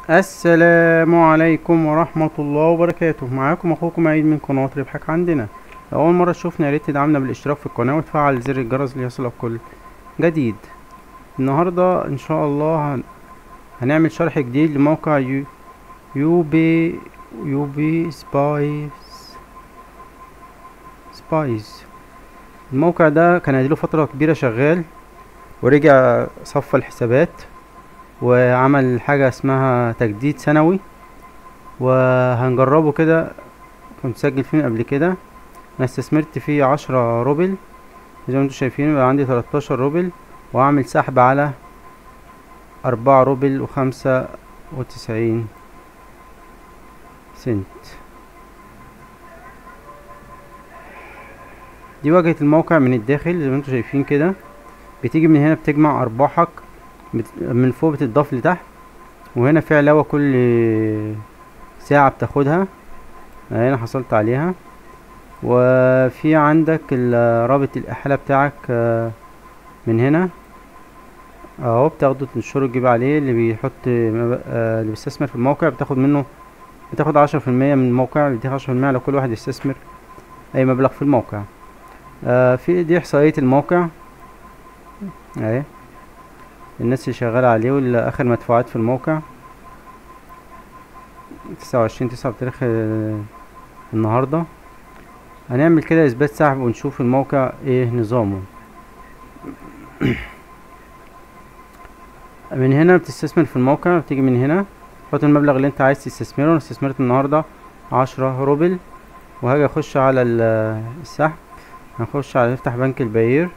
السلام عليكم ورحمة الله وبركاته معاكم اخوكم عيد من قناة ربحك عندنا لو اول مرة تشوفنا ياريت تدعمنا بالاشتراك في القناة وتفعل زر الجرس ليصلك كل جديد النهاردة ان شاء الله هن... هنعمل شرح جديد لموقع يو يو بي يو بي سبايس سبايس الموقع ده كان اديله فترة كبيرة شغال ورجع صفى الحسابات وعمل حاجة اسمها تجديد سنوي وهنجربه كده كنت مسجل فيه قبل كده انا استثمرت فيه عشرة روبل زي ما انتم شايفين بقى عندي تلاتاشر روبل وهعمل سحب على أربعة روبل وخمسة وتسعين سنت دي واجهة الموقع من الداخل زي ما انتم شايفين كده بتيجي من هنا بتجمع أرباحك من فوق بتضاف لتحت وهنا في علاوة كل ساعة بتاخدها هنا حصلت عليها وفي عندك رابط الإحالة بتاعك من هنا اهو بتاخده تنشره تجيب عليه اللي بيحط اللي بيستثمر في الموقع بتاخد منه بتاخد عشرة في المية من الموقع بيديك عشرة في المية على كل واحد يستثمر أي مبلغ في الموقع في دي إحصائية الموقع اهي الناس اللي شغالة عليه واللي اخر مدفوعات في الموقع تسعة وعشرين تسعة بتاريخ النهاردة هنعمل كده اثبات سحب ونشوف الموقع ايه نظامه من هنا بتستثمر في الموقع بتيجي من هنا تحط المبلغ اللي انت عايز تستثمره انا استثمرت النهاردة عشرة روبل وهاجي اخش على السحب هنخش على نفتح بنك الباير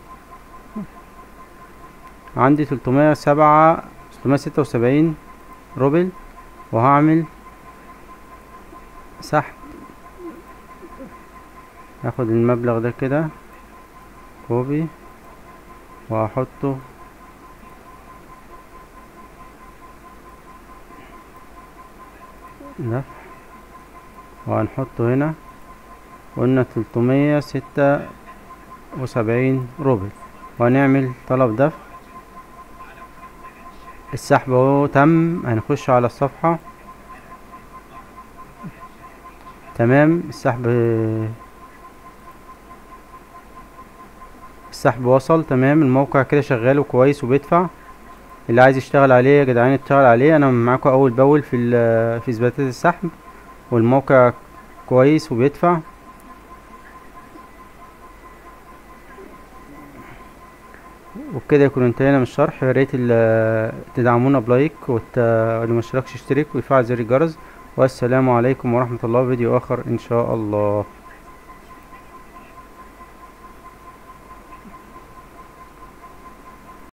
عندي تلتمية سبعة تلتمية ستة وسبعين روبل وهعمل سحب هاخد المبلغ ده كده كوبي وهحطه ده وهنحطه هنا قلنا تلتمية ستة وسبعين روبل وهنعمل طلب دفع السحب اهو تم هنخش على الصفحة تمام السحب السحب وصل تمام الموقع كده شغال وكويس وبيدفع اللي عايز يشتغل عليه يا جدعان اشتغل عليه انا معاكم اول باول في في اثباتات السحب والموقع كويس وبيدفع وبكده يكون انتهينا من الشرح يا ريت تدعمونا بلايك واللي مشتركش يشترك ويفعل زر الجرس والسلام عليكم ورحمة الله فيديو اخر ان شاء الله